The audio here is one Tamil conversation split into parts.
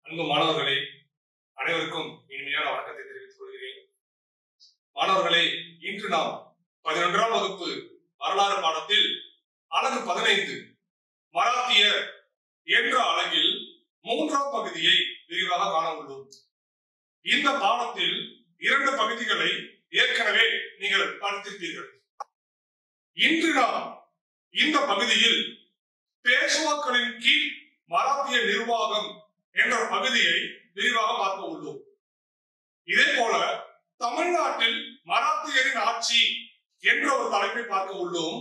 அன்பு மாணவர்களே அனைவருக்கும் இனிமையான வணக்கத்தை தெரிவித்துக் கொள்கிறேன் மாணவர்களே இன்று நாம் பதினொன்றாம் வகுப்பு வரலாறு பாடத்தில் அலகு பதினைந்து மராத்திய என்ற அலகில் மூன்றாம் பகுதியை விரிவாக காண உள்ளோம் இந்த பாடத்தில் இரண்டு பகுதிகளை ஏற்கனவே நீங்கள் படித்திருப்பீர்கள் இன்று நாம் இந்த பகுதியில் பேஷ்வாக்களின் கீழ் மராத்திய நிர்வாகம் என்ற பகுதியை விரிவாக பார்க்க உள்ளோம் இதே போல தமிழ்நாட்டில் மராத்தியரின் ஆட்சி என்ற ஒரு தலைப்பை பார்க்க உள்ளோம்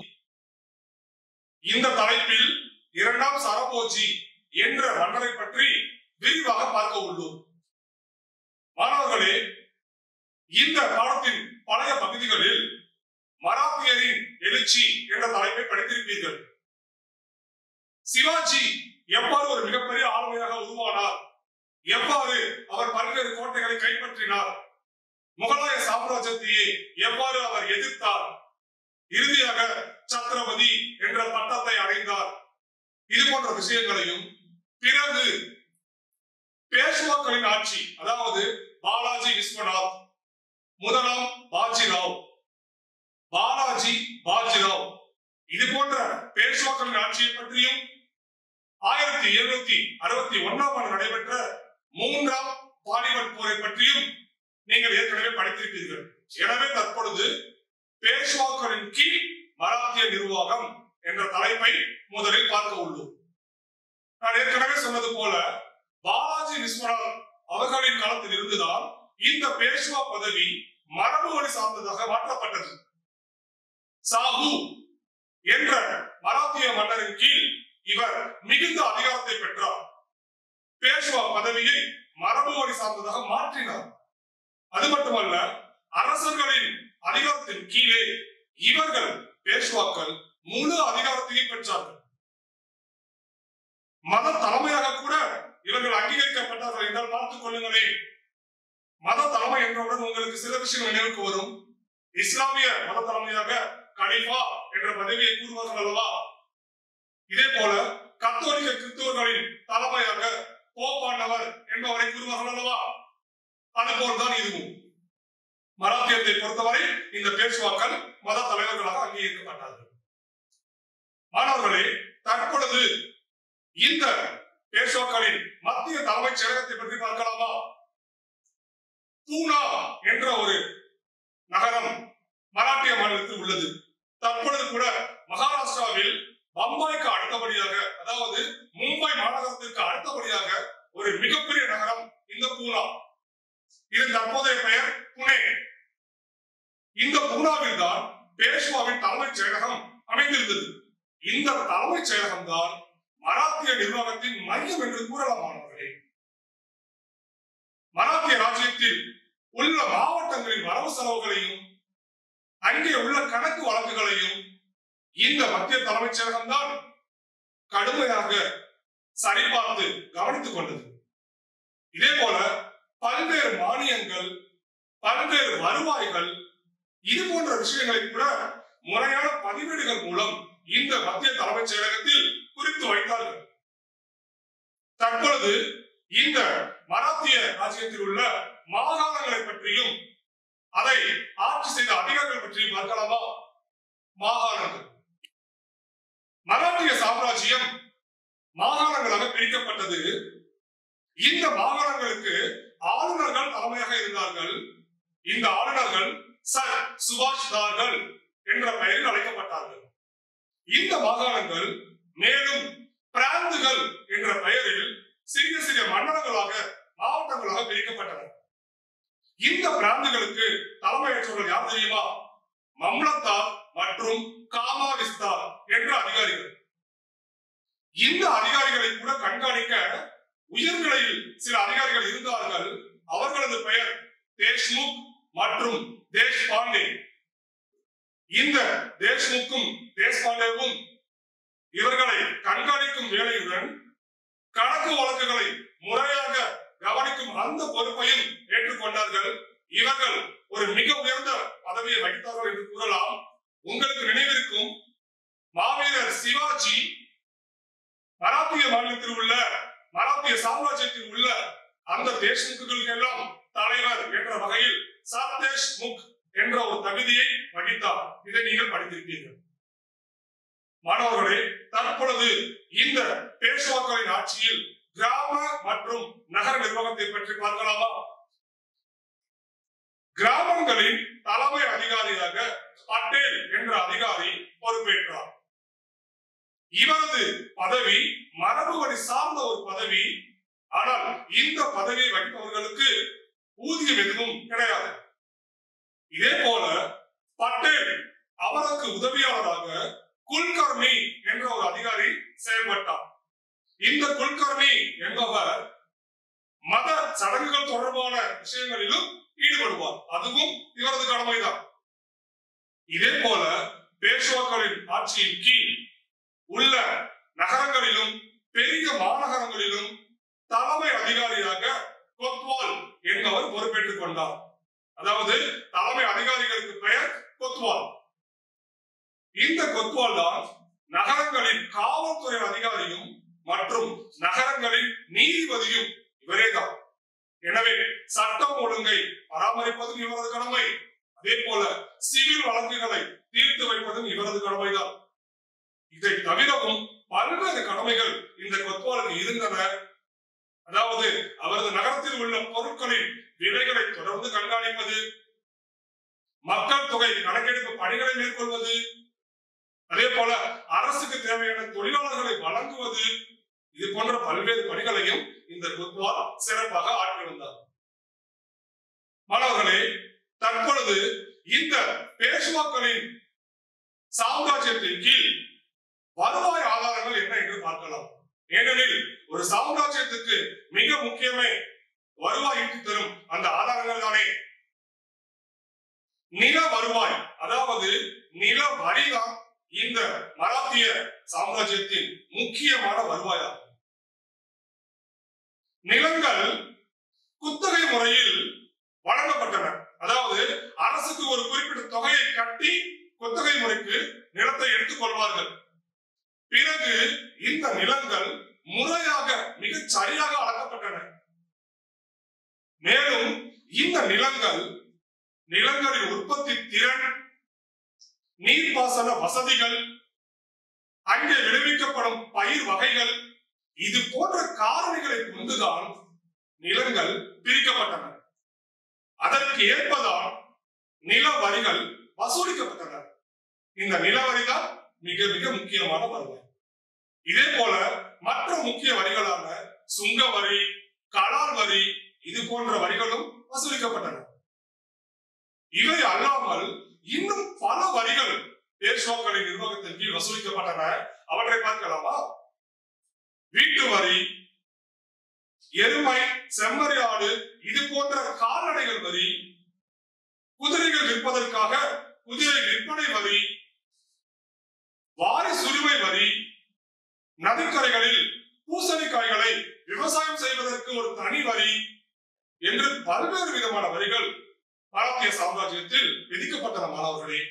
இந்த தலைப்பில் இரண்டாம் சரபோஜி என்ற மன்னரை பற்றி விரிவாக பார்க்க உள்ளோம் மாணவர்களே இந்த பாடத்தின் பழைய பகுதிகளில் மராத்தியரின் எழுச்சி என்ற தலைப்பை படித்திருப்பீர்கள் சிவாஜி எவ்வாறு ஒரு மிகப்பெரிய ஆளுமையாக உருவானார் எவ்வாறு அவர் பல்வேறு கோட்டைகளை கைப்பற்றினார் முகலாய சாம்ராஜ்யத்தையே எவ்வாறு அவர் எதிர்த்தார் இறுதியாக சத்ரபதி என்ற பட்டத்தை அடைந்தார் இது போன்ற விஷயங்களையும் பிறகு பேஷ்வாக்களின் ஆட்சி அதாவது பாலாஜி விஸ்வநாத் முதலாம் பாஜிராவ் பாலாஜி பாஜிராவ் இது போன்ற பேஷ்வாக்களின் ஆட்சியை பற்றியும் ஆயிரத்தி எழுநூத்தி அறுபத்தி ஒன்னாம் ஆண்டு நடைபெற்ற மூன்றாம் பாலிவட் போரை பற்றியும் நீங்கள் ஏற்கனவே படித்திருப்பீர்கள் எனவே தற்பொழுது பேஷ்வாக்களின் கீழ் மராத்திய நிர்வாகம் என்ற தலைப்பை முதலில் பார்க்க உள்ளோம் நான் ஏற்கனவே சொன்னது போல பாலாஜி விஸ்வநாத் அவர்களின் காலத்தில் இருந்துதான் இந்த பேஷ்வா பதவி மரபு வழி சார்ந்ததாக மாற்றப்பட்டது சாஹு என்ற மராத்திய மன்னரின் கீழ் இவர் மிகுந்த அதிகாரத்தை பெற்றார் பேஷ்வா பதவியை மரபு வழி சார்ந்ததாக மாற்றினார் அது மட்டுமல்ல அரசர்களின் அதிகாரத்தின் கீழே இவர்கள் பேஷ்வாக்கள் முழு அதிகாரத்தையும் பெற்றார்கள் மத தலைமையாக கூட இவர்கள் அங்கீகரிக்கப்பட்டார்கள் என்றால் பார்த்துக் கொள்ளுங்களேன் மத தலைமை என்றவுடன் உங்களுக்கு சில விஷயங்கள் நினைவுக்கு வரும் இஸ்லாமிய மத தலைமையாக கலிஃபா என்ற பதவியை கூறுவார்கள் அல்லவா இதே போல கத்தோலிக்க கிறிஸ்துவர்களின் தலைமையாக போப்பாண்டவர் என்பவரை கூறுவார்கள் அல்லவா அதுபோல்தான் இதுவும் மராத்தியத்தை பொறுத்தவரை இந்த பேச்சுவாக்கள் மத தலைவர்களாக அங்கீகரிக்கப்பட்டார்கள் மாணவர்களே தற்பொழுது இந்த பேச்சுவாக்களின் மத்திய தலைமைச் செயலகத்தை பற்றி பார்க்கலாமா பூனா என்ற ஒரு நகரம் மராட்டிய மாநிலத்தில் உள்ளது தற்பொழுது கூட மகாராஷ்டிராவில் பம்பாய்க்கு அடுத்தபடியாக அதாவது மும்பை மாநகரத்திற்கு அடுத்தபடியாக ஒரு மிகப்பெரிய நகரம் இந்த பூனா இது தற்போதைய பெயர் புனே இந்த பூனாவில் தான் பேஷ்வாவின் தலைமைச் செயலகம் அமைந்திருந்தது இந்த தலைமைச் செயலகம் தான் மராத்திய நிர்வாகத்தின் மையம் என்று கூறலாம் மாணவர்களே மராத்திய ராஜ்யத்தில் உள்ள மாவட்டங்களின் வரவு செலவுகளையும் அங்கே உள்ள கணக்கு வழக்குகளையும் இந்த மத்திய தலைமைச் செயலகம் தான் கடுமையாக சரிபார்த்து கவனித்துக் கொண்டது இதே போல பல்வேறு மானியங்கள் பல்வேறு வருவாய்கள் இது போன்ற விஷயங்களை கூட முறையான பதிவேடுகள் மூலம் இந்த மத்திய தலைமைச் செயலகத்தில் குறித்து வைத்தார்கள் தற்பொழுது இந்த மராத்திய ராஜ்யத்தில் உள்ள மாகாணங்களை பற்றியும் அதை ஆட்சி செய்த அதிகாரிகள் பற்றியும் பார்க்கலாமா மாகாணங்கள் மராட்டிய சாம்ராஜ்யம் மாகாணங்களாக பிரிக்கப்பட்டது இந்த மாகாணங்களுக்கு ஆளுநர்கள் தலைமையாக இருந்தார்கள் இந்த ஆளுநர்கள் சர் சுபாஷ் தார்கள் என்ற பெயரில் அழைக்கப்பட்டார்கள் இந்த மாகாணங்கள் மேலும் பிராந்துகள் என்ற பெயரில் சிறிய சிறிய மண்டலங்களாக மாவட்டங்களாக பிரிக்கப்பட்டன இந்த பிராந்துகளுக்கு தலைமையேற்றவர்கள் யார் தெரியுமா மம்லத்தார் மற்றும் காமா விஸ்தார் என்ற அதிகாரிகள் இந்த அதிகாரிகளை கூட கண்காணிக்க உயர்நிலையில் சில அதிகாரிகள் இருந்தார்கள் அவர்களது பெயர் தேஷ்முக் மற்றும் தேஷ்பாண்டே இந்த தேஷ்முக்கும் தேஷ்பாண்டேவும் இவர்களை கண்காணிக்கும் வேலையுடன் கணக்கு வழக்குகளை முறையாக கவனிக்கும் அந்த பொறுப்பையும் ஏற்றுக்கொண்டார்கள் இவர்கள் ஒரு மிக உயர்ந்த பதவியை வகித்தார்கள் என்று கூறலாம் உங்களுக்கு நினைவிருக்கும் மாவீரர் சிவாஜி மராத்திய மாநிலத்தில் உள்ள மராத்திய சாம்ராஜ்யத்தில் உள்ள தேஷ்முக்குகளுக்கு எல்லாம் தலைவர் என்ற வகையில் சத்தேஷ் முக் என்ற ஒரு தகுதியை வகித்தார் இதை நீங்கள் படித்திருப்பீர்கள் மாணவர்களே தற்பொழுது இந்த பேஷ்வாக்களின் ஆட்சியில் கிராம மற்றும் நகர நிர்வாகத்தை பற்றி பார்க்கலாமா கிராமங்களின் தலைமை அதிகாரியாக பட்டேல் என்ற அதிகாரி பொறுப்பேற்றார் இவரது பதவி மரபு வழி சார்ந்த ஒரு பதவி ஆனால் இந்த பதவியை வகிப்பவர்களுக்கு ஊதியம் எதுவும் கிடையாது இதே போல பட்டேல் அவருக்கு உதவியாளராக குல்கர்னி என்ற ஒரு அதிகாரி செயல்பட்டார் இந்த குல்கர்னி என்பவர் மத சடங்குகள் தொடர்பான விஷயங்களிலும் ஈடுபடுவார் அதுவும் இவரது கடமைதான் இதே போல பேஷ்வாக்களின் ஆட்சியின் கீழ் உள்ள நகரங்களிலும் பெரிய மாநகரங்களிலும் தலைமை அதிகாரியாக கொத்வால் என்பவர் பொறுப்பேற்றுக் கொண்டார் அதாவது தலைமை அதிகாரிகளுக்கு பெயர் கொத்வால் இந்த கொத்வால் தான் நகரங்களின் காவல்துறை அதிகாரியும் மற்றும் நகரங்களின் நீதிபதியும் இவரேதான் எனவே சட்டம் ஒழுங்கை பராமரிப்பதும் இவரது கடமை அதே போல சிவில் வழக்குகளை தீர்த்து வைப்பதும் இவரது கடமைதான் இதை தவிரவும் பல்வேறு கடமைகள் இந்த கொத்வாலுக்கு இருந்தன அதாவது அவரது நகரத்தில் உள்ள பொருட்களின் விலைகளை தொடர்ந்து கண்காணிப்பது மக்கள் தொகை கணக்கெடுப்பு பணிகளை மேற்கொள்வது அதே போல அரசுக்கு தேவையான தொழிலாளர்களை வழங்குவது இது போன்ற பல்வேறு பணிகளையும் இந்த குத்வால் சிறப்பாக ஆற்றி வந்தார் மாணவர்களே தற்பொழுது இந்த பேஷ்வாக்களின் சாம்ராஜ்யத்தின் கீழ் வருவாய் ஆதாரங்கள் என்ன என்று பார்க்கலாம் ஏனெனில் ஒரு சாம்ராஜ்யத்துக்கு மிக முக்கியமே வருவாய் ஈட்டி தரும் அந்த ஆதாரங்கள் தானே நில வருவாய் அதாவது நில வரிதான் இந்த மராத்திய சாம்ராஜ்யத்தின் முக்கியமான வருவாயாகும் நிலங்கள் குத்தகை முறையில் வழங்கப்பட்டன அதாவது அரசுக்கு ஒரு குறிப்பிட்ட தொகையை கட்டி குத்தகை முறைக்கு நிலத்தை எடுத்துக் கொள்வார்கள் பிறகு இந்த நிலங்கள் முறையாக மிகச் சரியாக அளக்கப்பட்டன மேலும் இந்த நிலங்கள் நிலங்களின் உற்பத்தி திறன் நீர்ப்பாசன வசதிகள் அங்கே விளைவிக்கப்படும் பயிர் வகைகள் இது போன்ற காரணிகளை கொண்டுதான் நிலங்கள் பிரிக்கப்பட்டன அதற்கு ஏற்பதான் நில வரிகள் வசூலிக்கப்பட்டன இந்த நில வரிதான் மிக மிக முக்கியமான வருவாய் இதே போல மற்ற முக்கிய வரிகளான சுங்க வரி கலால் வரி இது போன்ற வரிகளும் வசூலிக்கப்பட்டன இவை அல்லாமல் இன்னும் பல வரிகள் பேஷ்வாக்களின் நிர்வாகத்தின் கீழ் வசூலிக்கப்பட்டன அவற்றை பார்க்கலாமா வீட்டு வரி எருமை செம்மறி ஆடு இது போன்ற கால்நடைகள் வரி குதிரைகள் விற்பதற்காக குதிரை விற்பனை வரி வாரி சுருமை வரி நதிக்கரைகளில் பூசணிக்காய்களை விவசாயம் செய்வதற்கு ஒரு தனி வரி என்று பல்வேறு விதமான வரிகள் பாரதிய சாம்ராஜ்யத்தில் விதிக்கப்பட்டன மாணவர்களே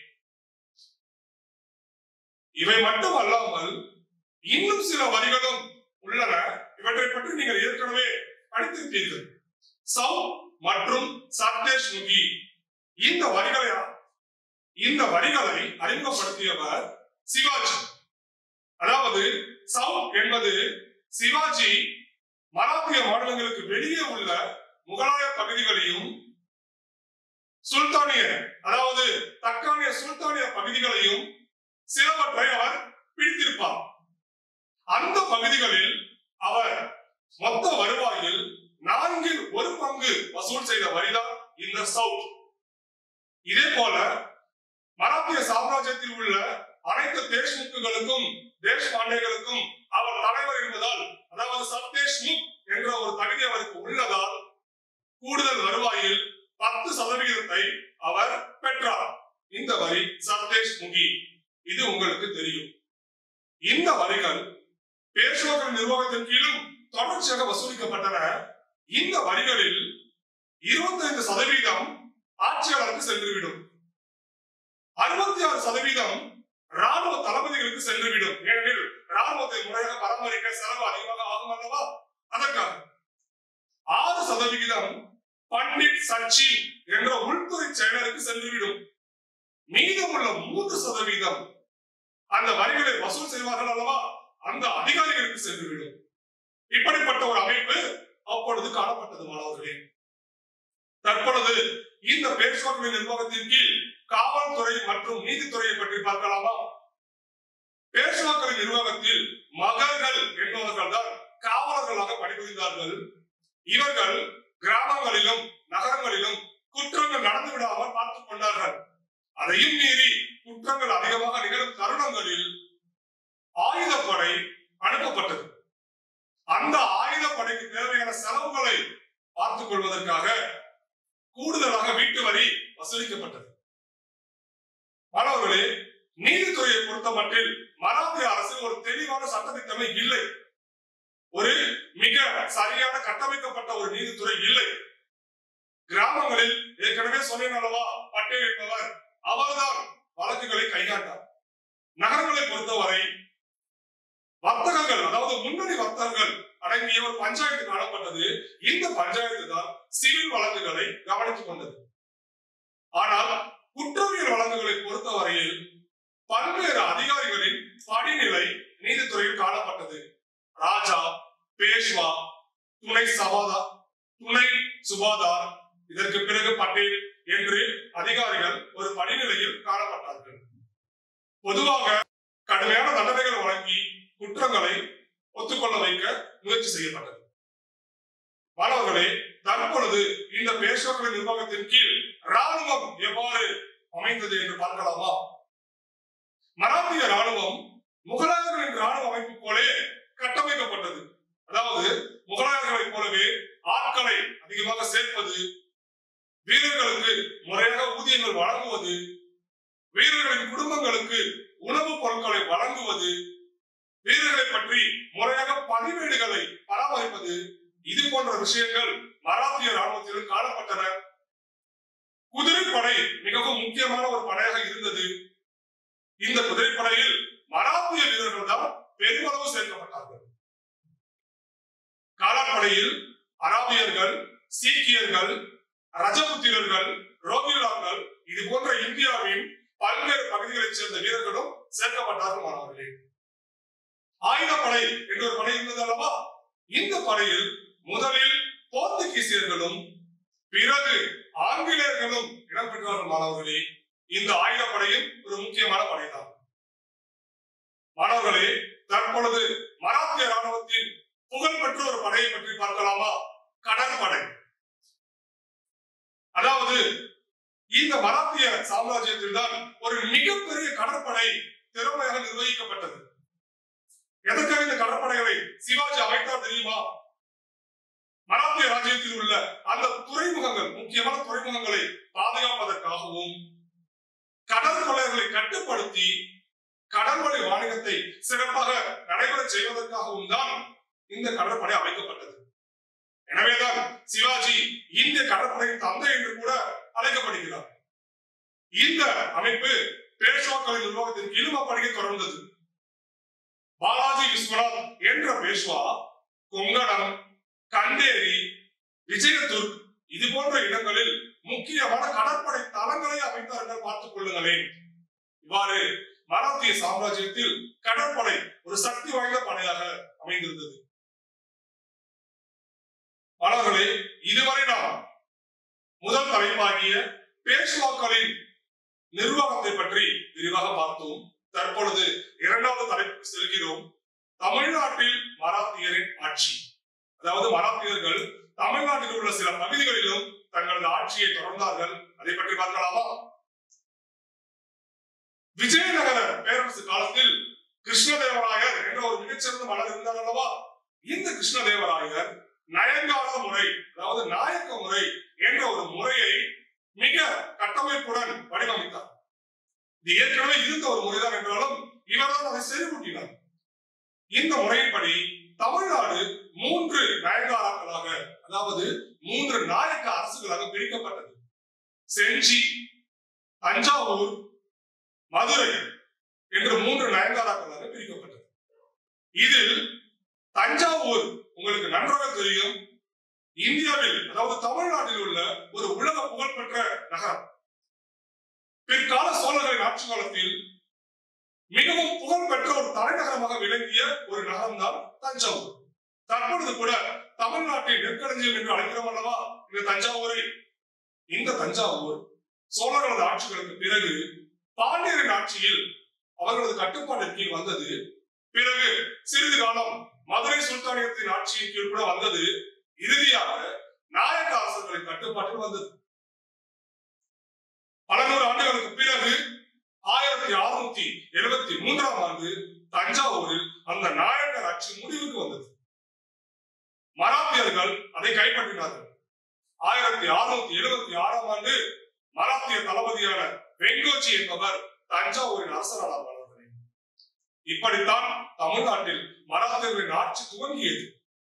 இவை மட்டும் அல்லாமல் இன்னும் சில வரிகளும் உள்ளன இவற்றை பற்றி நீங்கள் ஏற்கனவே படித்திருப்பீர்கள் சவு மற்றும் சத்தேஷ் முகி இந்த வரிகளை இந்த வரிகளை அறிமுகப்படுத்தியவர் சிவாஜி அதாவது சவு என்பது சிவாஜி மராத்திய மாநிலங்களுக்கு வெளியே உள்ள முகலாய பகுதிகளையும் சுல்தானிய அதாவது தக்கானிய சுல்தானிய பகுதிகளையும் சிலவற்றை அவர் பிடித்திருப்பார் அந்த பகுதிகளில் அவர் மொத்த வருவாயில் நான்கில் ஒரு பங்கு வசூல் செய்த வரிதான் இந்த சவுத் இதே போல மராத்திய சாம்ராஜ்யத்தில் உள்ள அனைத்து தேஷ்முக்குகளுக்கும் தேஷ்பாண்டேகளுக்கும் அவர் தலைவர் என்பதால் அதாவது சத்தேஷ்முக் என்ற ஒரு தகுதி அவருக்கு உள்ளதால் கூடுதல் வருவாயில் பத்து சதவிகிதத்தை அவர் பெற்றார் இந்த வரி சர்தேஷ் முகி இது உங்களுக்கு தெரியும் இந்த வரிகள் பேஷ்வாக்கள் நிர்வாகத்தின் கீழும் தொடர்ச்சியாக வசூலிக்கப்பட்டன இந்த வரிகளில் இருபத்தைந்து சதவீதம் ஆட்சியாளருக்கு சென்றுவிடும் அறுபத்தி ஆறு சதவீதம் ராணுவ தளபதிகளுக்கு சென்றுவிடும் ஏனெனில் ராணுவத்தை முறையாக பராமரிக்க செலவு அதிகமாக ஆகும் அல்லவா அதற்காக ஆறு சதவிகிதம் பண்டிட் சச்சி என்ற உள்துறை செயலருக்கு சென்றுவிடும் மீதமுள்ள மூன்று சதவீதம் அந்த வரிகளை வசூல் செய்வார்கள் அல்லவா அந்த அதிகாரிகளுக்கு சென்றுவிடும் இப்படிப்பட்ட ஒரு அமைப்பு அப்பொழுது காணப்பட்டது மாணவர்களே தற்பொழுது இந்த பேஷ்வாக்களின் நிர்வாகத்தின் கீழ் காவல்துறை மற்றும் நீதித்துறையை பற்றி பார்க்கலாமா பேஷ்வாக்களின் நிர்வாகத்தில் மகர்கள் என்பவர்கள் தான் காவலர்களாக பணிபுரிந்தார்கள் இவர்கள் கிராமங்களிலும் நகரங்களிலும் குற்றங்கள் நடந்து விடாமல் பார்த்துக் கொண்டார்கள் அதையும் மீறி குற்றங்கள் அதிகமாக நிகழும் தருணங்களில் ஆயுதப்படை அனுப்பப்பட்டது அந்த ஆயுதப்படைக்கு தேவையான செலவுகளை பார்த்துக் கொள்வதற்காக கூடுதலாக வீட்டு வரி வசூலிக்கப்பட்டது மாணவர்களே நீதித்துறையை பொறுத்த மட்டில் மராத்திய அரசு ஒரு தெளிவான சட்டத்திட்டமே இல்லை ஒரு மிக சரியான கட்டமைக்கப்பட்ட ஒரு நீதித்துறை இல்லை கிராமங்களில் ஏற்கனவே சொன்னேன் அல்லவா பட்டேல் என்பவர் அவர்தான் வழக்குகளை கையாண்டார் நகரங்களை பொறுத்தவரை வர்த்தகங்கள் அதாவது முன்னணி வர்த்தகர்கள் அடங்கிய ஒரு பஞ்சாயத்து காணப்பட்டது இந்த பஞ்சாயத்து தான் சிவில் வழக்குகளை கவனித்துக் கொண்டது ஆனால் குற்றவியல் வழக்குகளை பொறுத்தவரையில் பல்வேறு அதிகாரிகளின் படிநிலை நீதித்துறையில் காணப்பட்டது ராஜா பேஷ்வா துணை சபாதா துணை சுபாதார் இதற்கு பிறகு பட்டேல் என்று அதிகாரிகள் ஒரு படிநிலையில் காணப்பட்டார்கள் பொதுவாக கடுமையான தண்டனைகள் வழங்கி குற்றங்களை ஒத்துக்கொள்ள வைக்க முயற்சி செய்யப்பட்டது மாணவர்களே தற்பொழுது இந்த பேஷ்வாக்களின் நிர்வாகத்தின் கீழ் ராணுவம் எவ்வாறு அமைந்தது என்று பார்க்கலாமா மராத்திய ராணுவம் முகலாயர்களின் ராணுவ அமைப்பு போலே கட்டமைக்கப்பட்டது அதாவது முகலாயர்களைப் போலவே ஆட்களை அதிகமாக சேர்ப்பது வீரர்களுக்கு முறையாக ஊதியங்கள் வழங்குவது வீரர்களின் குடும்பங்களுக்கு உணவுப் பொருட்களை வழங்குவது வீரர்களை பற்றி முறையாக பதிவேடுகளை பராமரிப்பது இது போன்ற விஷயங்கள் மராத்திய ராணுவத்திலும் காணப்பட்டன குதிரைப்படை மிகவும் முக்கியமான ஒரு படையாக இருந்தது இந்த குதிரைப்படையில் மராத்திய வீரர்கள் தான் பெருமளவு சேர்க்கப்பட்டார்கள் காலாட்படையில் அராபியர்கள் சீக்கியர்கள் ரஜபுத்திரர்கள் ரோகிலாக்கள் இது போன்ற இந்தியாவின் பல்வேறு பகுதிகளைச் சேர்ந்த வீரர்களும் சேர்க்கப்பட்டார்கள் மாணவர்களே ஆயுதப்படை என்ற ஒரு படை இருந்தது அல்லவா இந்த படையில் முதலில் போர்த்துகீசியர்களும் பிறகு ஆங்கிலேயர்களும் இடம்பெற்றார்கள் மாணவர்களே இந்த ஆயுதப்படையும் ஒரு முக்கியமான படைதான் மாணவர்களே தற்பொழுது மராத்திய ராணுவத்தின் புகழ்பெற்ற ஒரு படையை பற்றி பார்க்கலாமா கடற்படை அதாவது இந்த மராத்திய சாம்ராஜ்யத்தில் தான் ஒரு மிகப்பெரிய கடற்படை திறமையாக நிர்வகிக்கப்பட்டது எதற்காக இந்த கடற்படைகளை சிவாஜி அமைத்தார் தெரியுமா மராத்திய ராஜ்யத்தில் உள்ள அந்த துறைமுகங்கள் முக்கியமான துறைமுகங்களை பாதுகாப்பதற்காகவும் கடல் கொள்ளையர்களை கட்டுப்படுத்தி கடல்வழி வாணிகத்தை சிறப்பாக நடைபெற செய்வதற்காகவும் தான் இந்த கடற்படை அமைக்கப்பட்டது எனவேதான் சிவாஜி இந்திய கடற்படையின் தந்தை என்று கூட அழைக்கப்படுகிறார் இந்த அமைப்பு பேஷ்வாக்களின் நிர்வாகத்தின் கீழ் அப்படியே தொடர்ந்தது பாலாஜி விஸ்வநாத் என்ற பேஷ்வா கொங்கணம் கண்டேரி விஜயதுர்க் இது போன்ற இடங்களில் முக்கியமான கடற்படை தளங்களை அமைத்தார்கள் பார்த்துக் கொள்ளுங்களேன் இவ்வாறு மராத்திய சாம்ராஜ்யத்தில் கடற்படை ஒரு சக்தி வாய்ந்த படையாக அமைந்திருந்தது மாணவர்களே இதுவரை நாம் முதல் தலைப்பாகிய பேஷ்வாக்களின் நிர்வாகத்தை பற்றி விரிவாக பார்த்தோம் தற்பொழுது இரண்டாவது தலைப்புக்கு செல்கிறோம் தமிழ்நாட்டில் மராத்தியரின் ஆட்சி அதாவது மராத்தியர்கள் தமிழ்நாட்டில் உள்ள சில பகுதிகளிலும் தங்களது ஆட்சியை தொடர்ந்தார்கள் அதை பற்றி பார்க்கலாமா விஜயநகர பேரரசு காலத்தில் கிருஷ்ணதேவராயர் என்ற ஒரு மிகச்சிறந்த மன்னர் இருந்தார் அல்லவா இந்த கிருஷ்ணதேவராயர் நயங்கார முறை அதாவது நாயக்க முறை என்ற ஒரு முறையை மிக கட்டமைப்புடன் வடிவமைத்தார் இது ஏற்கனவே இருந்த ஒரு முறைதான் என்றாலும் இவர்தான் அதை செறிவூட்டினார் இந்த முறையின்படி தமிழ்நாடு மூன்று நயங்காராக்களாக அதாவது மூன்று நாயக்க அரசுகளாக பிரிக்கப்பட்டது செஞ்சி தஞ்சாவூர் மதுரை என்று மூன்று நயன்தாராக்களாக பிரிக்கப்பட்டது இதில் தஞ்சாவூர் உங்களுக்கு நன்றாக தெரியும் இந்தியாவில் அதாவது தமிழ்நாட்டில் உள்ள ஒரு உலக புகழ்பெற்ற நகரம் பிற்கால சோழர்களின் ஆட்சி காலத்தில் மிகவும் புகழ்பெற்ற ஒரு தலைநகரமாக விளங்கிய ஒரு நகரம் தான் தஞ்சாவூர் தற்பொழுது கூட தமிழ்நாட்டின் நெற்களஞ்சியம் என்று அழைக்கிறோம் அல்லவா இந்த தஞ்சாவூரை இந்த தஞ்சாவூர் சோழர்களது ஆட்சிகளுக்கு பிறகு பாண்டியரின் ஆட்சியில் அவர்களது கட்டுப்பாட்டின் கீழ் வந்தது பிறகு சிறிது காலம் மதுரை சுல்தானியத்தின் ஆட்சியின் கீழ் கூட வந்தது இறுதியாக நாயக்க அரசர்களின் கட்டுப்பாட்டில் வந்தது பல நூறு ஆண்டுகளுக்கு பிறகு ஆயிரத்தி அறுநூத்தி எழுபத்தி மூன்றாம் ஆண்டு தஞ்சாவூரில் அந்த நாயக்கர் ஆட்சி முடிவுக்கு வந்தது மராத்தியர்கள் அதை கைப்பற்றினார்கள் ஆயிரத்தி அறுநூத்தி எழுபத்தி ஆறாம் ஆண்டு மராத்திய தளபதியான வெங்கோச்சி என்பவர் தஞ்சாவூரின் அரசரானார் வளர்ந்தது இப்படித்தான் தமிழ்நாட்டில் மராத்தியர்களின் ஆட்சி துவங்கியது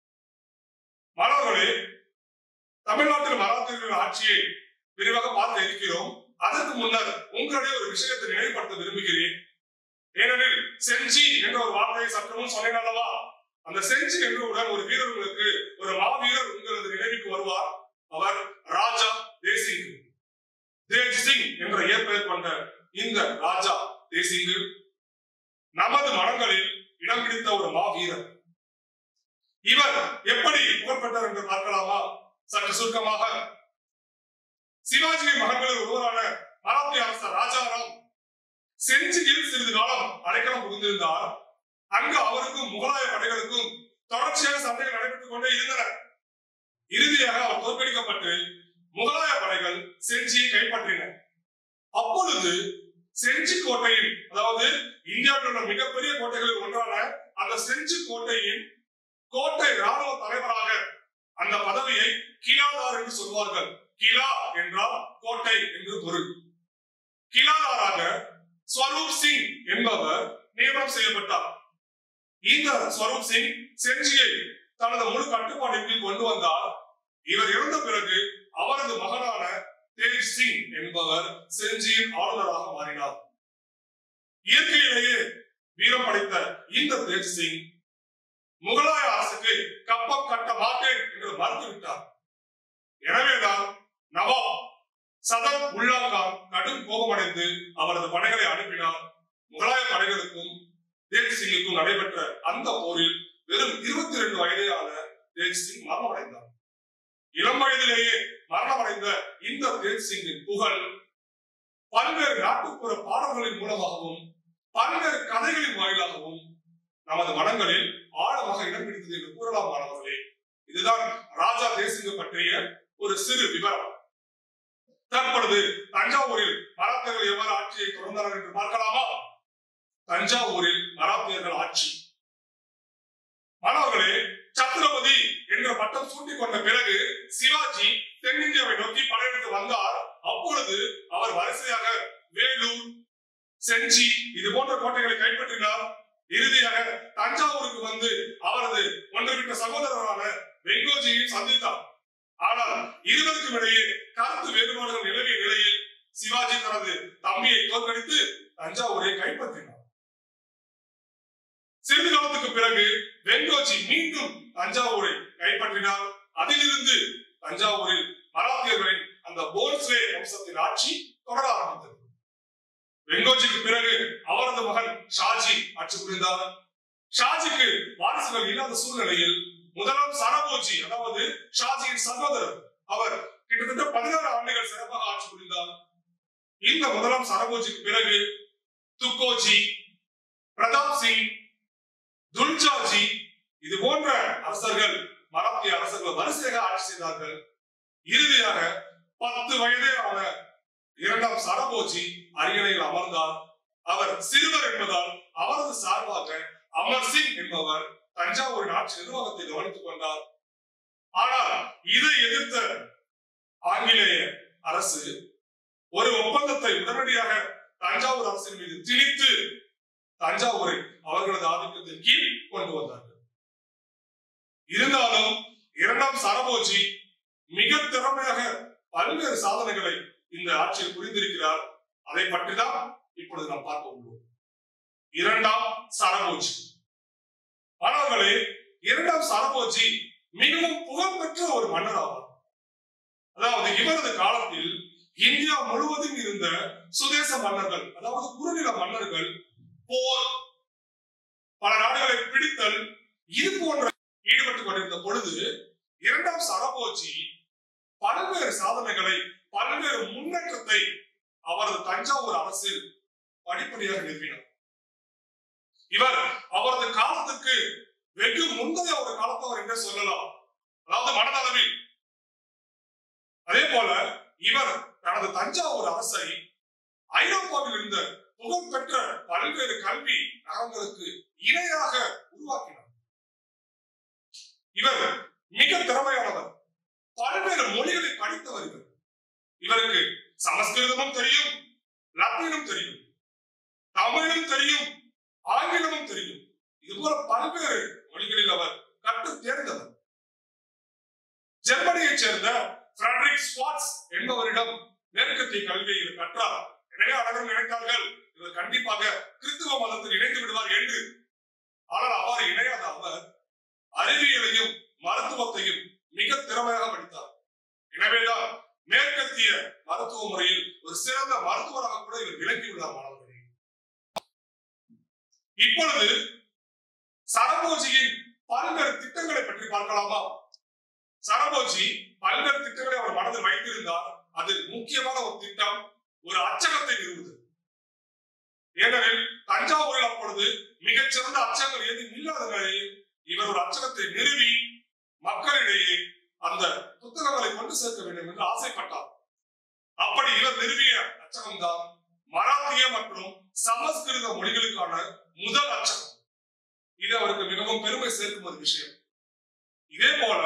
மாணவர்களே தமிழ்நாட்டில் மராத்தியர்களின் ஆட்சியை விரிவாக பார்க்க இருக்கிறோம் அதற்கு முன்னர் உங்களுடைய ஒரு விஷயத்தை நினைவுபடுத்த விரும்புகிறேன் ஏனெனில் செஞ்சி என்ற ஒரு வார்த்தையை சற்றமும் சொன்னேன் அல்லவா அந்த செஞ்சி என்றவுடன் ஒரு வீரர் உங்களுக்கு ஒரு மாவீரர் உங்களது நினைவுக்கு வருவார் அவர் ராஜா தேசிங் தேஜ் சிங் என்ற இயற்பெயர் கொண்ட இந்த ராஜா தேசிங் நமது மனங்களில் இடம் பிடித்த ஒரு மாவீரர் இவர் எப்படி புகழ்பெற்றார் என்று பார்க்கலாமா சற்று சுருக்கமாக சிவாஜியின் மகன்களில் ஒருவரான மராத்திய அரசர் ராஜாராம் செஞ்சியில் சிறிது காலம் அடைக்கலம் புகுந்திருந்தார் அங்கு அவருக்கும் முகலாய படைகளுக்கும் தொடர்ச்சியாக சண்டைகள் நடைபெற்றுக் கொண்டே இருந்தன இறுதியாக அவர் தோற்கடிக்கப்பட்டு முகலாய படைகள் செஞ்சியை கைப்பற்றின அப்பொழுது செஞ்சி கோட்டையின் அதாவது இந்தியாவில் உள்ள மிகப்பெரிய கோட்டைகளில் ஒன்றான அந்த செஞ்சி கோட்டையின் கோட்டை ராணுவ தலைவராக அந்த பதவியை கிலாதார் என்று சொல்வார்கள் கிலா என்றால் கோட்டை என்று பொருள் கிலாதாராக ஸ்வரூப் சிங் என்பவர் நியமனம் செய்யப்பட்டார் இந்த ஸ்வரூப் சிங் செஞ்சியை தனது முழு கட்டுப்பாட்டிற்கு கொண்டு வந்தார் இவர் இறந்த பிறகு அவரது மகனான தேஜ் சிங் என்பவர் செஞ்சியின் ஆளுநராக மாறினார் இயற்கையிலேயே வீரம் படைத்த இந்த தேஜ் சிங் முகலாய அரசுக்கு கப்பம் கட்ட மாட்டேன் என்று மறுத்துவிட்டார் எனவேதான் நவாப் சதம் உல்லா கான் கடும் கோபமடைந்து அவரது படைகளை அனுப்பினார் முகலாய படைகளுக்கும் தேஜ் சிங்குக்கும் நடைபெற்ற அந்த போரில் வெறும் இருபத்தி ரெண்டு வயதேயான தேஜ் சிங் மரணமடைந்தார் இளம் வயதிலேயே மரணமடைந்த இந்த தேஜ் சிங்கின் புகழ் பல்வேறு நாட்டுப்புற பாடல்களின் மூலமாகவும் பல்வேறு கதைகளின் வாயிலாகவும் நமது மனங்களில் ஆழமாக இடம் பிடித்தது என்று கூறலாம் மாணவர்களே இதுதான் ராஜா தேசிங்க பற்றிய ஒரு சிறு விவரம் தற்பொழுது தஞ்சாவூரில் மராத்தியர்கள் எவ்வாறு ஆட்சியை தொடர்ந்தார்கள் என்று பார்க்கலாமா தஞ்சாவூரில் மராத்தியர்கள் ஆட்சி மாணவர்களே சத்ரபதி என்ற பட்டம் சூட்டிக் கொண்ட பிறகு சிவாஜி தென்னிந்தியாவை நோக்கி படையெடுத்து வந்தார் அப்பொழுது அவர் வரிசையாக வேலூர் செஞ்சி இது போன்ற கோட்டைகளை கைப்பற்றினார் இறுதியாக தஞ்சாவூருக்கு வந்து அவரது ஒன்றுவிட்ட சகோதரரான வெங்கோஜியை சந்தித்தார் ஆனால் இருவருக்கும் இடையே கருத்து வேறுபாடுகள் நிலவிய நிலையில் சிவாஜி தனது தம்பியை தோற்கடித்து தஞ்சாவூரை கைப்பற்றினார் சிறிது காலத்துக்கு பிறகு வெங்கோஜி மீண்டும் தஞ்சாவூரை கைப்பற்றினார் அதிலிருந்து தஞ்சாவூரில் மராத்தியர்களின் அந்த போன்ஸ்லே வம்சத்தின் ஆட்சி தொடர ஆரம்பித்தது வெங்கோஜிக்கு பிறகு அவரது மகன் ஷாஜி ஆட்சி புரிந்தார் ஷாஜிக்கு வாரிசுகள் இல்லாத சூழ்நிலையில் முதலாம் சரபோஜி அதாவது ஷாஜியின் சகோதரர் அவர் கிட்டத்தட்ட பதினாறு ஆண்டுகள் சிறப்பாக ஆட்சி புரிந்தார் இந்த முதலாம் சரபோஜிக்கு பிறகு துக்கோஜி பிரதாப் சிங் துல்ஜாஜி இது போன்ற அரசர்கள் மராத்திய அரசர்கள் வரிசையாக ஆட்சி செய்தார்கள் இறுதியாக பத்து வயதே ஆன இரண்டாம் சரபோஜி அரியணையில் அமர்ந்தார் அவர் சிறுவர் என்பதால் அவரது சார்பாக அமர் சிங் என்பவர் தஞ்சாவூரின் ஆட்சி நிர்வாகத்தை கவனித்துக் கொண்டார் ஆனால் இதை எதிர்த்த ஆங்கிலேய அரசு ஒரு ஒப்பந்தத்தை உடனடியாக தஞ்சாவூர் அரசின் மீது திணித்து தஞ்சாவூரை அவர்களது ஆதிக்கத்தின் கீழ் கொண்டு வந்தார்கள் இருந்தாலும் இரண்டாம் சரபோஜி மிக திறமையாக பல்வேறு சாதனைகளை இந்த ஆட்சியில் புரிந்திருக்கிறார் அதை பற்றி தான் இப்பொழுது நாம் பார்க்க உள்ளோம் இரண்டாம் சரபோஜி மாணவர்களே இரண்டாம் சரபோஜி மிகவும் புகழ்பெற்ற ஒரு மன்னர் ஆவார் அதாவது இவரது காலத்தில் இந்தியா முழுவதும் இருந்த சுதேச மன்னர்கள் அதாவது குறுநில மன்னர்கள் போர் பல நாடுகளை பிடித்தல் இது போன்ற ஈடுபட்டுக் கொண்டிருந்த பொழுது இரண்டாம் சரபோஜி பல்வேறு சாதனைகளை பல்வேறு முன்னேற்றத்தை அவரது தஞ்சாவூர் அரசில் படிப்படியாக நிறுவினார் இவர் அவரது காலத்துக்கு வெகு முந்தைய ஒரு காலத்தவர் என்றே சொல்லலாம் அதாவது மனதளவில் அதே போல இவர் தனது தஞ்சாவூர் அரசை ஐரோப்பாவில் இருந்த புகழ்பெற்ற பல்வேறு கல்வி நகரங்களுக்கு இணையாக உருவாக்கினார் இவர் மிக திறமையானவர் பல்வேறு மொழிகளை படித்தவர் இவர் இவருக்கு சமஸ்கிருதமும் தெரியும் லத்தீனும் தெரியும் தமிழும் தெரியும் ஆங்கிலமும் தெரியும் இது போல பல்வேறு மொழிகளில் அவர் கற்று தேர்ந்தவர் ஜெர்மனியைச் சேர்ந்த ஃபிரடரிக் ஸ்வாட்ஸ் என்பவரிடம் மேற்கத்திய கல்வியை இவர் கற்றார் எனவே அனைவரும் நினைத்தார்கள் இவர் கண்டிப்பாக கிறிஸ்துவ மதத்தில் இணைந்து விடுவார் என்று ஆனால் அவ்வாறு இணையாத அவர் அறிவியலையும் மருத்துவத்தையும் மிக திறமையாக படித்தார் எனவேதான் மேற்கத்திய மருத்துவ முறையில் ஒரு சிறந்த மருத்துவராக கூட இவர் விளங்கியுள்ளார் மாணவர்களே இப்பொழுது சரபோஜியின் பல்வேறு திட்டங்களை பற்றி பார்க்கலாமா சரபோஜி பல்வேறு திட்டங்களை அவர் மனதில் வைத்திருந்தார் அதில் முக்கியமான ஒரு திட்டம் ஒரு அச்சகத்தை நிறுவுது ஏனெனில் தஞ்சாவூரில் அப்பொழுது மிகச்சிறந்த அச்சகங்கள் எதுவும் இல்லாத நிலையில் இவர் ஒரு அச்சகத்தை நிறுவி மக்களிடையே அந்த புத்தகங்களை கொண்டு சேர்க்க வேண்டும் என்று ஆசைப்பட்டார் அப்படி இவர் நிறுவிய அச்சகம் தான் மராத்திய மற்றும் சமஸ்கிருத மொழிகளுக்கான முதல் அச்சகம் இது அவருக்கு மிகவும் பெருமை சேர்க்கும் ஒரு விஷயம் இதே போல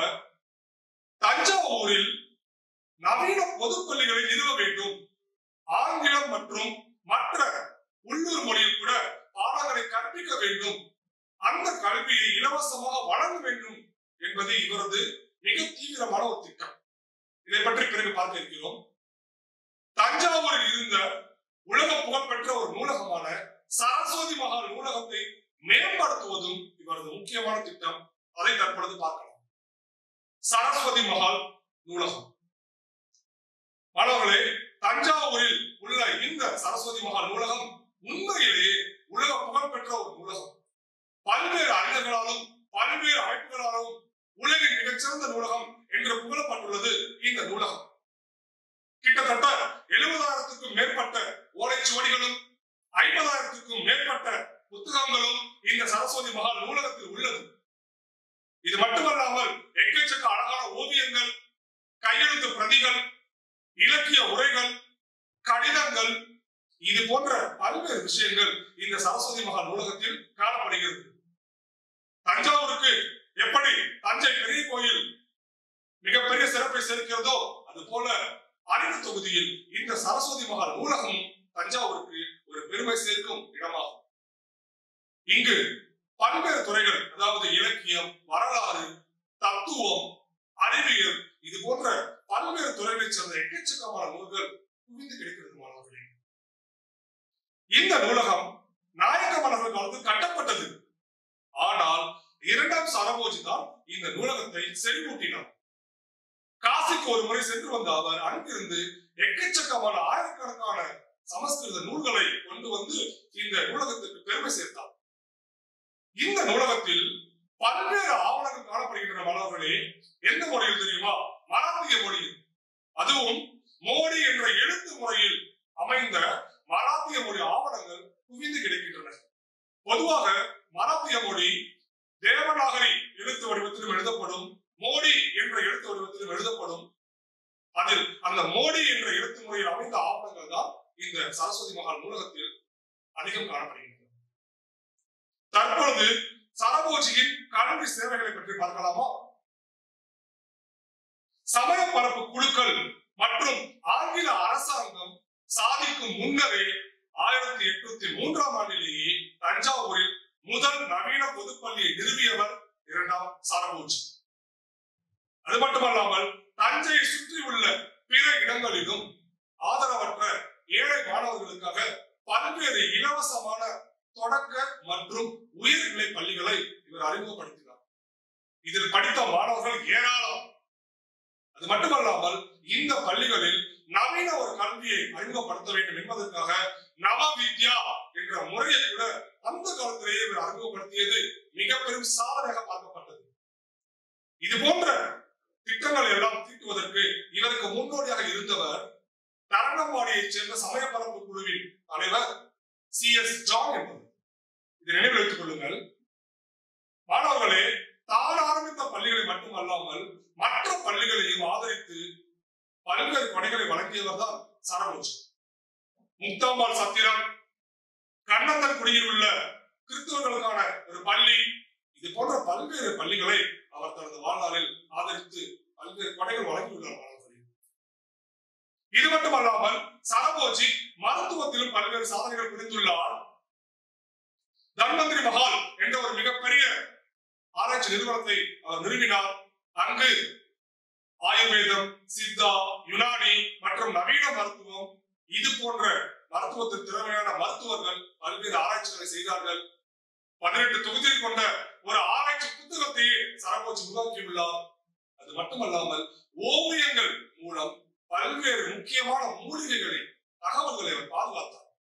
தஞ்சாவூரில் நவீன பொதுப்பள்ளிகளை நிறுவ வேண்டும் ஆங்கிலம் மற்றும் மற்ற உள்ளூர் மொழியில் கூட பாடங்களை கற்பிக்க வேண்டும் அந்த கல்வியை இலவசமாக வழங்க வேண்டும் என்பது இவரது மிக தீவிரமான ஒரு திட்டம் இதை பற்றி பிறகு பார்க்க இருக்கிறோம் தஞ்சாவூரில் இருந்த உலக புகழ்பெற்ற ஒரு நூலகமான சரஸ்வதி மகால் நூலகத்தை மேம்படுத்துவதும் இவரது முக்கியமான திட்டம் அதை தற்பொழுது பார்க்கலாம் சரஸ்வதி மகால் நூலகம் மாணவர்களே தஞ்சாவூரில் உள்ள இந்த சரஸ்வதி மகால் நூலகம் உண்மையிலேயே உலக புகழ்பெற்ற ஒரு நூலகம் பல்வேறு அறிஞர்களாலும் பல்வேறு அமைப்புகளாலும் உலகின் மிகச்சிறந்த நூலகம் என்று புகழப்பட்டுள்ளது இந்த நூலகம் கிட்டத்தட்ட எழுபதாயிரத்துக்கும் மேற்பட்ட ஓலைச்சுவடிகளும் ஐம்பதாயிரத்துக்கும் மேற்பட்ட புத்தகங்களும் இந்த சரஸ்வதி மகால் நூலகத்தில் உள்ளது இது மட்டுமல்லாமல் எக்கச்சக்க அழகான ஓவியங்கள் கையெழுத்து பிரதிகள் இலக்கிய உரைகள் கடிதங்கள் இது போன்ற பல்வேறு விஷயங்கள் இந்த சரஸ்வதி மகால் நூலகத்தில் காணப்படுகிறது தஞ்சாவூருக்கு எப்படி தஞ்சை பெரிய கோயில் மிகப்பெரிய சிறப்பை சேர்க்கிறதோ அது போல அறிவு தொகுதியில் இந்த சரஸ்வதி மகால் நூலகம் தஞ்சாவூருக்கு ஒரு பெருமை சேர்க்கும் இடமாகும் இங்கு பல்வேறு துறைகள் அதாவது இலக்கியம் வரலாறு தத்துவம் அறிவியல் இது போன்ற பல்வேறு துறைகளைச் சேர்ந்த எக்கச்சக்கமான நூல்கள் குவிந்து கிடைக்கிறது மாணவர்களே இந்த நூலகம் நாயக்க மன்னர்கள் காலத்தில் கட்டப்பட்டது ஆனால் இரண்டாம் சரபோஜி தான் இந்த நூலகத்தை செறிவூட்டினார் காசிக்கு ஒரு முறை சென்று வந்த அவர் அங்கிருந்து எக்கச்சக்கமான ஆயிரக்கணக்கான சமஸ்கிருத நூல்களை கொண்டு வந்து இந்த நூலகத்திற்கு பெருமை சேர்த்தார் இந்த நூலகத்தில் பல்வேறு ஆவணங்கள் காணப்படுகின்றன மாணவர்களே எந்த மொழியில் தெரியுமா மராத்திய மொழியில் அதுவும் மோடி என்ற எழுத்து முறையில் அமைந்த மராத்திய மொழி ஆவணங்கள் குவிந்து கிடைக்கின்றன பொதுவாக மராத்திய மொழி தேவநாகரி எழுத்து வடிவத்திலும் எழுதப்படும் மோடி என்ற எழுத்து வடிவத்திலும் எழுதப்படும் அதில் அந்த மோடி என்ற எழுத்து முறையில் அமைந்த ஆவணங்கள் தான் இந்த சரஸ்வதி மகால் நூலகத்தில் அதிகம் காணப்படுகின்றன தற்பொழுது சரபோஜியின் கல்வி சேவைகளை பற்றி பார்க்கலாமா சமய பரப்பு குழுக்கள் மற்றும் ஆங்கில அரசாங்கம் சாதிக்கும் முன்னரே ஆயிரத்தி எட்நூத்தி மூன்றாம் ஆண்டிலேயே தஞ்சாவூரில் முதல் நவீன பொதுப்பள்ளியை நிறுவியவர் இரண்டாம் சரபோஜி அது மட்டுமல்லாமல் தஞ்சையை சுற்றியுள்ள பிற இடங்களிலும் ஆதரவற்ற ஏழை மாணவர்களுக்காக பல்வேறு இலவசமான தொடக்க மற்றும் உயர்நிலை பள்ளிகளை இவர் அறிமுகப்படுத்தினார் இதில் படித்த மாணவர்கள் மட்டுமல்லாமல் இந்த பள்ளிகளில் நவீன ஒரு கல்வியை அறிமுகப்படுத்த வேண்டும் என்பதற்காக நவவித்யா என்ற முறையை கூட அந்த காலத்திலேயே இவர் அறிமுகப்படுத்தியது மிக பெரும் சாதனையாக பார்க்கப்பட்டது இது போன்ற திட்டங்களை எல்லாம் தீட்டுவதற்கு இவருக்கு முன்னோடியாக இருந்தவர் தரங்கம்பாடியைச் சேர்ந்த சமய பரப்பு குழுவின் தலைவர் சி எஸ் ஜான் என்பவர் இதை நினைவில் வைத்துக் கொள்ளுங்கள் மாணவர்களே தான் ஆரம்பித்த பள்ளிகளை மட்டுமல்லாமல் மற்ற பள்ளிகளையும் ஆதரித்து பல்வேறு கொடைகளை வழங்கியவர் தான் சரபோஜ் முக்தாம்பாள் சத்திரம் கண்ணந்தன் குடியில் உள்ள கிறிஸ்தவர்களுக்கான ஒரு பள்ளி இது போன்ற பல்வேறு பள்ளிகளை அவர் தனது வாழ்நாளில் ஆதரித்து பல்வேறு கொடைகள் வழங்கியுள்ளார் மாணவர்களே இது மட்டுமல்லாமல் சரபோஜி மருத்துவத்திலும் பல்வேறு சாதனைகள் புரிந்துள்ளார் தன்வந்திரி மஹால் என்ற ஒரு மிகப்பெரிய ஆராய்ச்சி நிறுவனத்தை அவர் நிறுவினார் அங்கு ஆயுர்வேதம் சித்தா யுனானி மற்றும் நவீன மருத்துவம் இது போன்ற மருத்துவத்தில் திறமையான மருத்துவர்கள் பல்வேறு ஆராய்ச்சிகளை செய்தார்கள் பதினெட்டு தொகுதியில் கொண்ட ஒரு ஆராய்ச்சி புத்தகத்தையே சரபோஜி உருவாக்கியுள்ளார் அது மட்டுமல்லாமல் ஓவியங்கள் மூலம் பல்வேறு முக்கியமான மூலிகைகளை தகவல்களை அவர் பாதுகாத்தார்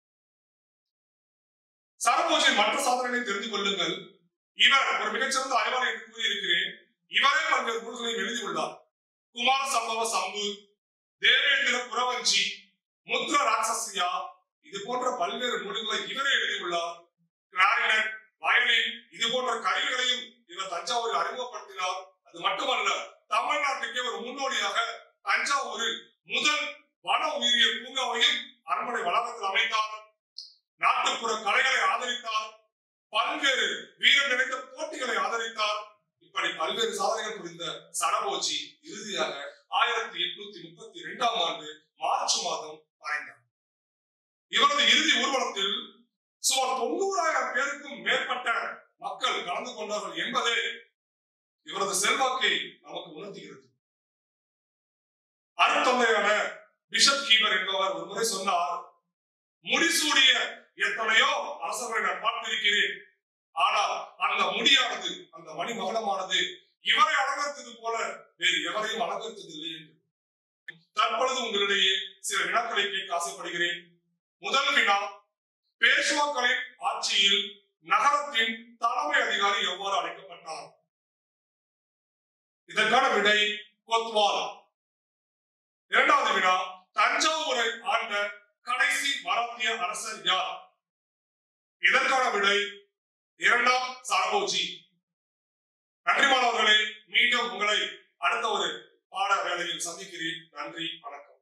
சரபோஜின் மற்ற சாதனைகளை தெரிந்து கொள்ளுங்கள் இவர் ஒரு மிகச்சிறந்த அறிவாளர் என்று கூறியிருக்கிறேன் இவரே பல்வேறு நூல்களையும் எழுதியுள்ளார் குமார சம்பவ சம்பு தேவேந்திர புரவஞ்சி முத்ர ராட்சசியா இது போன்ற பல்வேறு நூல்களை இவரே எழுதியுள்ளார் கிளாரினட் வயலின் இது போன்ற கருவிகளையும் இவர் தஞ்சாவூரில் அறிமுகப்படுத்தினார் அது மட்டுமல்ல தமிழ்நாட்டுக்கே ஒரு முன்னோடியாக தஞ்சாவூரில் முதல் வன உயிரியல் பூங்காவையும் அரண்மனை வளாகத்தில் அமைத்தார் நாட்டுப்புற கலைகளை ஆதரித்தார் பல்வேறு வீரம் நிறைந்த போட்டிகளை ஆதரித்தார் இப்படி பல்வேறு சாதனைகள் புரிந்த சரபோஜி இறுதியாக ஆயிரத்தி எட்நூத்தி முப்பத்தி இரண்டாம் ஆண்டு மார்ச் மாதம் மறைந்தார் இவரது இறுதி ஊர்வலத்தில் சுமார் தொண்ணூறாயிரம் பேருக்கும் மேற்பட்ட மக்கள் கலந்து கொண்டார்கள் என்பதே இவரது செல்வாக்கை நமக்கு உணர்த்துகிறது அருத்தந்தையான பிஷப் கீபர் என்பவர் ஒரு முறை சொன்னார் முடிசூடிய எத்தனையோ அரசர்களை நான் பார்த்திருக்கிறேன் ஆனால் அந்த முடியானது அந்த மணிமகனமானது இவரை அலங்கரித்தது போல வேறு எவரையும் அலங்கரித்ததில்லை என்று தற்பொழுது உங்களிடையே சில வினாக்களை கேட்க ஆசைப்படுகிறேன் முதல் வினா பேஷ்வாக்களின் ஆட்சியில் நகரத்தின் தலைமை அதிகாரி எவ்வாறு அழைக்கப்பட்டார் இதற்கான விடை கொத்வால் இரண்டாவது வினா தஞ்சாவூரை ஆண்ட கடைசி மராத்திய அரசர் யார் இதற்கான விடை இரண்டாம் சாரபோஜி நன்றி மாணவர்களே மீண்டும் உங்களை அடுத்த ஒரு பாட வேளையில் சந்திக்கிறேன் நன்றி வணக்கம்